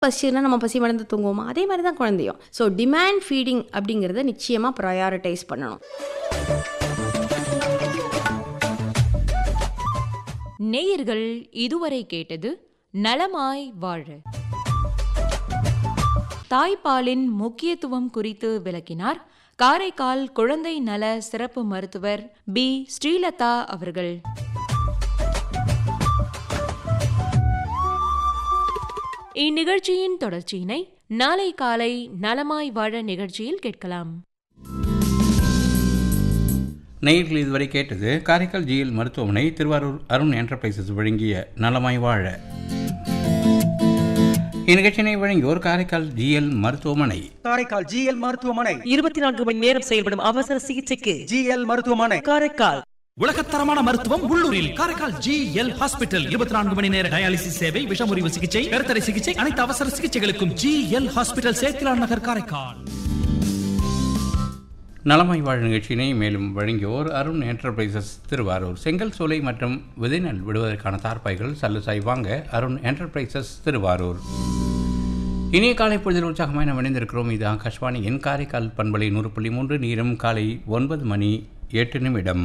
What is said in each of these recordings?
பசிச்சுன்னா நம்ம பசி மறந்து தூங்குவோமா அதே மாதிரி தான் குழந்தையும் ஸோ டிமாண்ட் ஃபீடிங் அப்படிங்கிறத நிச்சயமாக ப்ரையாரிட்டைஸ் பண்ணணும் நேயர்கள் இதுவரை கேட்டது நலமாய் வாழ தாய்ப்பாலின் முக்கியத்துவம் குறித்து விளக்கினார் காரைக்கால் குழந்தை நல சிறப்பு மருத்துவர் பி ஸ்ரீலதா அவர்கள் இந்நிகழ்ச்சியின் தொடர்ச்சியினை நாளை காலை நலமாய் வாழ நிகழ்ச்சியில் கேட்கலாம் நேயர்கள் இதுவரை கேட்டது காரைக்கால் ஜிஎல் மருத்துவமனை திருவாரூர் அருண் என்டர்பிரைசஸ் வழங்கிய நலமாய் வாழ இந்நிகழ்ச்சியினை வழங்கியோர் காரைக்கால் ஜிஎல் மருத்துவமனை காரைக்கால் ஜிஎல் மருத்துவமனை இருபத்தி நான்கு மணி நேரம் செயல்படும் அவசர சிகிச்சைக்கு ஜிஎல் மருத்துவமனை காரைக்கால் உலகத்தரமான மருத்துவம் உள்ளூரில் காரைக்கால் ஜி எல் ஹாஸ்பிட்டல் இருபத்தி நான்கு மணி நேர டயாலிசிஸ் சேவை விஷமுறிவு சிகிச்சை கருத்தடை சிகிச்சை அனைத்து அவசர சிகிச்சைகளுக்கும் ஜி எல் ஹாஸ்பிட்டல் சேத்திலான் நகர் காரைக்கால் நலமாய் வாழ நிகழ்ச்சியினை மேலும் வழங்கியோர் அருண் என்டர்பிரைசஸ் திருவாரூர் செங்கல் சோலை மற்றும் விதைநெல் விடுவதற்கான தார்ப்பாய்கள் சல்லுசாய் வாங்க அருண் என்டர்பிரைசஸ் திருவாரூர் இனிய காலை பொழுதில் உற்சாகமாய் நாம் இணைந்திருக்கிறோம் இது ஆகாஷ்வாணியின் காரைக்கால் பண்பலை நூறு புள்ளி மூன்று நீரம் காலை ஒன்பது மணி எட்டு நிமிடம்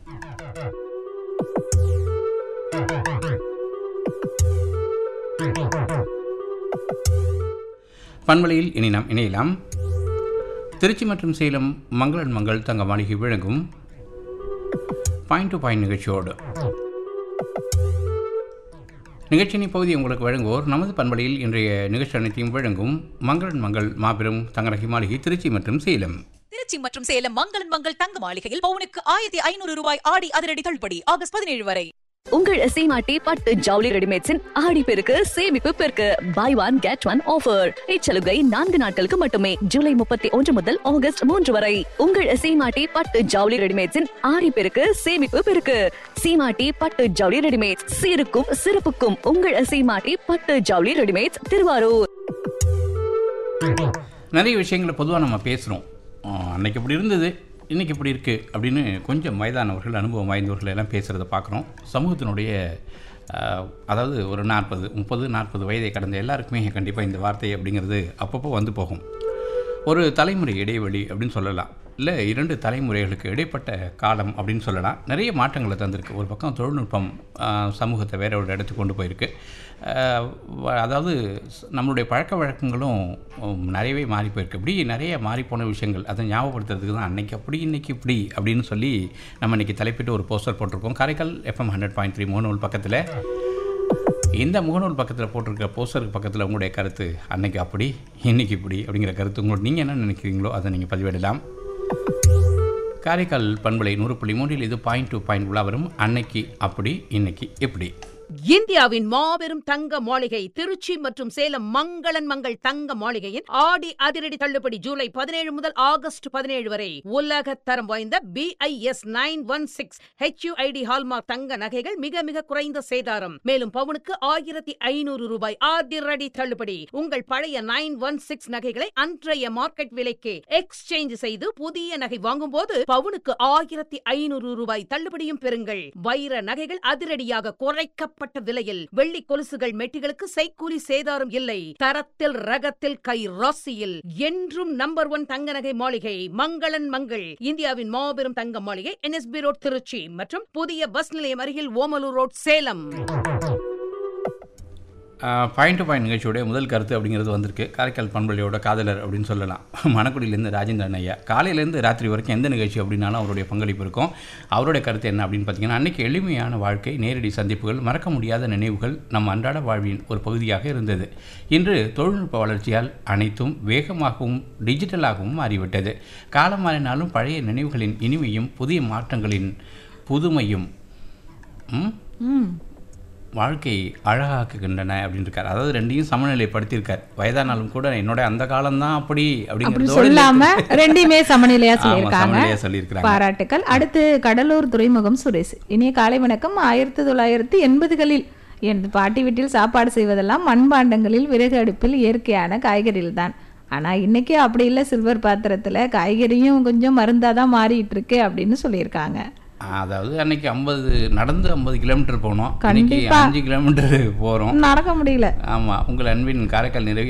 பண்பலையில் இனி நாம் இணையலாம் திருச்சி மற்றும் சேலம் மங்களன் மங்கள் தங்க மாளிகை வழங்கும் பாயிண்ட் டு பாயிண்ட் நிகழ்ச்சியோடு நிகழ்ச்சியின் பகுதி உங்களுக்கு வழங்குவோர் நமது பண்பலையில் இன்றைய நிகழ்ச்சி அனைத்தையும் வழங்கும் மங்களன் மங்கள் மாபெரும் தங்கநகை மாளிகை திருச்சி மற்றும் சேலம் திருச்சி மற்றும் சேலம் மங்களன் மங்கள் தங்க மாளிகையில் பவுனுக்கு ஆயிரத்தி ஐநூறு ரூபாய் ஆடி அதிரடி தள்ளுபடி ஆகஸ்ட் பதினேழு வரை உங்கள் சீமாட்டி பட்டு ஜவுளி ரெடிமேட்ஸின் ஆடி பெருக்கு சேமிப்பு பெருக்கு buy one get one offer இச்சலுகை நான்கு நாட்களுக்கு மட்டுமே ஜூலை முப்பத்தி ஒன்று முதல் ஆகஸ்ட் மூன்று வரை உங்கள் சீமாட்டி பட்டு ஜவுளி ரெடிமேட்ஸின் ஆடி பெருக்கு சேமிப்பு பெருக்கு சீமாட்டி பட்டு ஜவுளி ரெடிமேட்ஸ் சீருக்கும் சிறப்புக்கும் உங்கள் சீமாட்டி பட்டு ஜவுளி ரெடிமேட்ஸ் திருவாரூர் நிறைய விஷயங்களை பொதுவாக நம்ம பேசுகிறோம் அன்னைக்கு இப்படி இருந்தது இன்றைக்கி இப்படி இருக்குது அப்படின்னு கொஞ்சம் வயதானவர்கள் அனுபவம் வாய்ந்தவர்கள் எல்லாம் பேசுகிறத பார்க்குறோம் சமூகத்தினுடைய ஆஹ், அதாவது ஒரு நாற்பது முப்பது நாற்பது வயதை கடந்த எல்லாருக்குமே கண்டிப்பாக இந்த வார்த்தை அப்படிங்கிறது அப்பப்போ வந்து போகும் ஒரு தலைமுறை இடைவெளி அப்படின்னு சொல்லலாம் இல்லை இரண்டு தலைமுறைகளுக்கு இடைப்பட்ட காலம் அப்படின்னு சொல்லலாம் நிறைய மாற்றங்களை தந்திருக்கு ஒரு பக்கம் தொழில்நுட்பம் ஆஹ், சமூகத்தை வேற ஒரு இடத்துக்கு கொண்டு போயிருக்கு ஆஹ், வ- அதாவது ஸ்- நம்மளுடைய பழக்க வழக்கங்களும் உம், நிறையவே மாறி போயிருக்கு இப்படி நிறைய மாறிப்போன விஷயங்கள் அதை ஞாபகப்படுத்துறதுக்கு தான் அன்னைக்கு அப்படி இன்னைக்கு இப்படி அப்படின்னு சொல்லி நம்ம இன்னைக்கு தலைப்பிட்டு ஒரு போஸ்டர் போட்டிருக்கோம் Karaikal FM hundred point three முகநூல் பக்கத்தில் இந்த முகநூல் பக்கத்தில் போட்டிருக்க போஸ்டருக்கு பக்கத்தில் உங்களுடைய கருத்து அன்னைக்கு அப்படி இன்னைக்கு இப்படி அப்படிங்கிற கருத்து உங்களோட நீங்கள் என்ன நினைக்கிறீங்களோ அதை நீங்கள் பதிவிடலாம் காரைக்கால் பண்பலை நூறு புள்ளி மூன்றில் இது பாயிண்ட் டு பாயிண்ட் உலா வரும் அன்னைக்கு அப்படி இன்னைக்கு இப்படி இந்தியாவின் மாபெரும் தங்க மாளிகை திருச்சி மற்றும் சேலம் மங்களன் மங்கள் தங்க மாளிகையின் ஆடி அதிரடி தள்ளுபடி ஜூலை பதினேழு முதல் ஆகஸ்ட் பதினேழு வரை உலக தரம் வாய்ந்த BIS nine one six HUID hallmark தங்க நகைகள் மிக மிக குறைந்த சேதாரம் மேலும் பவுனுக்கு ஆயிரத்தி ஐநூறு ரூபாய் அதிரடி தள்ளுபடி உங்கள் பழைய நைன் ஒன் சிக்ஸ் நகைகளை அன்றைய மார்க்கெட் விலைக்கு எக்ஸ்சேஞ்ச் செய்து புதிய நகை வாங்கும்போது பவுனுக்கு ஆயிரத்தி ஐநூறு ரூபாய் தள்ளுபடியும் பெறுங்கள் வைர நகைகள் அதிரடியாக குறைக்கப்பட்ட விலையில் வெள்ளி கொலுசுகள் மெட்டிகளுக்கு செய்கூலி சேதாரம் இல்லை தரத்தில் ரகத்தில் கை ராசியில் என்றும் நம்பர் ஒன் தங்க நகை மாளிகை மங்களன் மங்கள் இந்தியாவின் மாபெரும் தங்க மாளிகை என்எஸ்பி ரோட் திருச்சி மற்றும் புதிய பஸ் நிலையம் அருகில் Omalur road Salem point to point நிகழ்ச்சியோடைய முதல் கருத்து அப்படிங்கிறது வந்திருக்கு காரைக்கால் பண்பலையோட காதலர் அப்படின்னு சொல்லலாம் மணக்குடியிலேருந்து ராஜேந்திரன் ஐயா காலையிலேருந்து ராத்திரி வரைக்கும் எந்த நிகழ்ச்சி அப்படின்னாலும் அவருடைய பங்களிப்பு இருக்கும் அவருடைய கருத்து என்ன அப்படின்னு பார்த்தீங்கன்னா அன்றைக்கி எளிமையான வாழ்க்கை நேரடி சந்திப்புகள் மறக்க முடியாத நினைவுகள் நம் அன்றாட வாழ்வின் ஒரு பகுதியாக இருந்தது இன்று தொழில்நுட்ப வளர்ச்சியால் அனைத்தும் வேகமாகவும் டிஜிட்டலாகவும் மாறிவிட்டது காலம் மாறினாலும் பழைய நினைவுகளின் இனிமையும் புதிய மாற்றங்களின் புதுமையும் ம்? வாழ்க்கை அழகாக்குகின்றன அப்படின்னு இருக்கார் அதாவது ரெண்டையும் சமநிலைப்படுத்தியிருக்கார் வயதானாலும் கூட என்னோட அந்த காலம்தான் அப்படி அப்படி அப்படிங்கிறதோட சொல்லாம நிறுத்தி- ரெண்டையுமே சமநிலையா ஆமா, சொல்லியிருக்காங்க சமநிலையா சொல்லியிருக்கிறாங்க. பாராட்டுக்கள் அடுத்து கடலூர் துறைமுகம் சுரேஷ் இனிய காலை வணக்கம் ஆயிரத்தி தொள்ளாயிரத்தி எண்பதுகளில் எனது பாட்டி வீட்டில் சாப்பாடு செய்வதெல்லாம் மண்பாண்டங்களில் விறகு அடுப்பில் இயற்கையான காய்கறிகள் தான் ஆனா இன்னைக்கு அப்படி இல்லை சில்வர் பாத்திரத்துல காய்கறியும் கொஞ்சம் மருந்தாதான் மாறிட்டு இருக்கு அப்படின்னு சொல்லியிருக்காங்க அதாவது அன்னைக்கு ஐம்பது நடந்து ஐம்பது கிலோமீட்டர் போனோம் இன்னைக்கு கண்டிப்பா. அஞ்சு கிலோமீட்டர் போகிறோம் நடக்க முடியல ஆமாம் உங்கள் அன்பின் காரைக்கால் நிறைவு